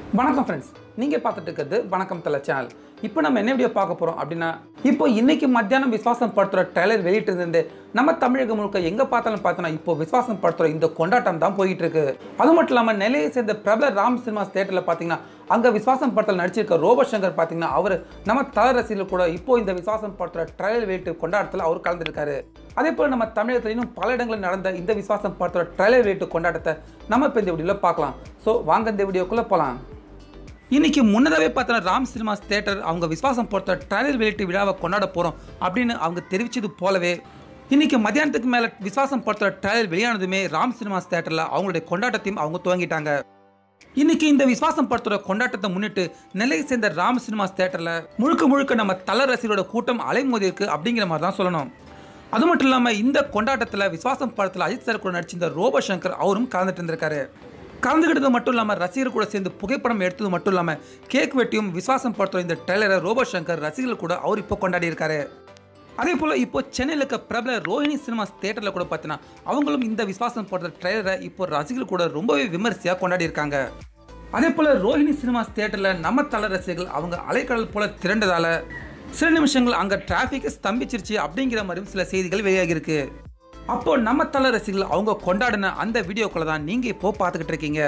வணக்கம் ஃப்ரெண்ட்ஸ் நீங்கள் பார்த்துட்டு இருக்கிறது வணக்கம் தலை சேனல் இப்போ நம்ம என்ன வீடியோ பார்க்க போகிறோம் அப்படின்னா இப்போ இன்னைக்கு மத்தியானம் விஸ்வாசம் படுத்துகிற ட்ரெய்லர் வெளியிட்டிருந்து நம்ம தமிழகம் முழுக்க எங்கே பார்த்தாலும் பார்த்தோன்னா இப்போ விஸ்வாசம் படுத்துகிற இந்த கொண்டாட்டம் தான் போயிட்டு இருக்கு அது மட்டும் இல்லாமல் நிலையை சேர்ந்த பிரபல ராம் சினிமாஸ் தேட்டரில் பார்த்தீங்கன்னா அங்கே விஸ்வாசம் படத்தில் நடிச்சிருக்க ரோபோ சங்கர் பார்த்தீங்கன்னா அவர் நம்ம தல ரசிகர்கள் கூட இப்போ இந்த விஸ்வாசம் படுத்துகிற ட்ரையல் வெளியிட்டு கொண்டாட்டத்தில் அவர் கலந்துருக்காரு அதே போல் நம்ம தமிழகத்தில் இன்னும் பல இடங்களில் நடந்த இந்த விஸ்வாசம் படத்தோட ட்ரையல் வெளியிட்டு கொண்டாட்டத்தை நம்ம இப்போ இந்த வீடியோவில் பார்க்கலாம் ஸோ வாங்க இந்த வீடியோக்குள்ளே போகலாம் இன்னைக்கு முன்னதாகவே பார்த்தோன்னா ராம் சினிமாஸ் தேட்டர் அவங்க விஸ்வாசம் பொறுத்த ட்ரைலர் வெளியிட்டு விழாவை கொண்டாட போகிறோம் அப்படின்னு அவங்க தெரிவித்தது போலவே இன்னைக்கு மத்தியானத்துக்கு மேலே விஸ்வாசம் பொறுத்த ட்ரைலர் வெளியானதுமே ராம் சினிமாஸ் தேட்டரில் அவங்களுடைய கொண்டாட்டத்தையும் அவங்க துவங்கிட்டாங்க இன்னைக்கு இந்த விஸ்வாசம் படத்தோட கொண்டாட்டத்தை முன்னிட்டு நெல்லையை சேர்ந்த ராம் சினிமாஸ் தேட்டரில் முழுக்க முழுக்க நம்ம தல ரசிகரோட கூட்டம் அலைமோதி இருக்கு அப்படிங்கிற மாதிரி தான் சொல்லணும் அது மட்டும் இல்லாமல் இந்த கொண்டாட்டத்தில் விஸ்வாசம் படத்தில் அஜித் சார் கூட நடிச்சிருந்த ரோபோ சங்கர் அவரும் கலந்துட்டு இருந்திருக்காரு கலந்துக்கிட்டது மட்டும் இல்லாமல் ரசிகர் கூட சேர்ந்து புகைப்படம் எடுத்தது மட்டும் இல்லாமல் கேக் வெட்டியும் விஸ்வாசம் படத்தோட இந்த ட்ரெய்லரை ரோபோ சங்கர் ரசிகர்கள் கூட அவர் இப்போ கொண்டாடி இருக்காரு அதே போல் இப்போ சென்னையில் இருக்க பிரபல ரோஹிணி சினிமாஸ் தேட்டரில் கூட பார்த்தீங்கன்னா அவங்களும் இந்த விஸ்வாசம் படத்தோட ட்ரெய்லரை இப்போ ரசிகர்கள் கூட ரொம்பவே விமர்சையாக கொண்டாடி இருக்காங்க அதே போல் ரோஹிணி சினிமாஸ் தேட்டரில் நம்ம தல ரசிகர்கள் அவங்க அலைக்கடல் போல திரண்டதால சில நிமிஷங்கள் அங்கே டிராஃபிக் ஸ்தம்பிச்சிருச்சு அப்படிங்கிற மாதிரியும் சில செய்திகள் வெளியாகிருக்கு அப்போ நம்ம தல ரசிகர்கள் அவங்க கொண்டாடின அந்த வீடியோக்களை தான் நீங்க இப்போ பார்த்துக்கிட்டு இருக்கீங்க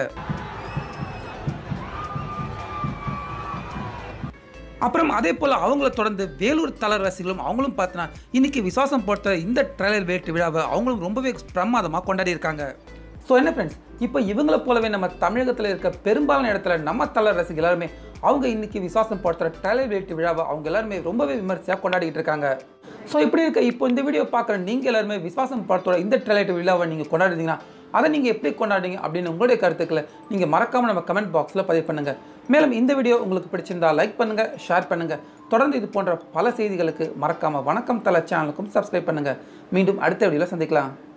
அப்புறம் அதே போல் அவங்கள தொடர்ந்து வேலூர் தல ரசிகர்களும் அவங்களும் பார்த்தனா இன்னைக்கு விசுவாசம் பொறுத்த இந்த ட்ரையல் வேட்டு விழாவை அவங்களும் ரொம்பவே பிரமாதமாக கொண்டாடி இருக்காங்க ஸோ என்ன ஃப்ரெண்ட்ஸ் இப்போ இவங்கள போலவே நம்ம தமிழகத்தில் இருக்க பெரும்பாலான இடத்துல நம்ம தல ரசிகர்கள் எல்லாருமே அவங்க இன்னைக்கு விசுவாசம் படுத்துகிற ட்ரையல் வேட்டு விழாவை அவங்க எல்லாருமே ரொம்பவே விமர்சையாக கொண்டாடிட்டு இருக்காங்க ஸோ இப்படி இருக்க இப்போ இந்த வீடியோ பார்க்குற நீங்கள் எல்லாருமே விசுவாசம் படத்தோட இந்த ட்ரையல் விழாவை நீங்கள் கொண்டாடுறீங்கன்னா அதை நீங்கள் எப்படி கொண்டாடுறீங்க அப்படின்னு உங்களுடைய கருத்துக்களை நீங்கள் மறக்காமல் நம்ம கமெண்ட் பாக்ஸில் பதிவு பண்ணுங்கள் மேலும் இந்த வீடியோ உங்களுக்கு பிடிச்சிருந்தா லைக் பண்ணுங்கள் ஷேர் பண்ணுங்கள் தொடர்ந்து இது போன்ற பல செய்திகளுக்கு மறக்காமல் வணக்கம் தலை சேனலுக்கும் சப்ஸ்கிரைப் பண்ணுங்கள் மீண்டும் அடுத்த வீடியோவில் சந்திக்கலாம்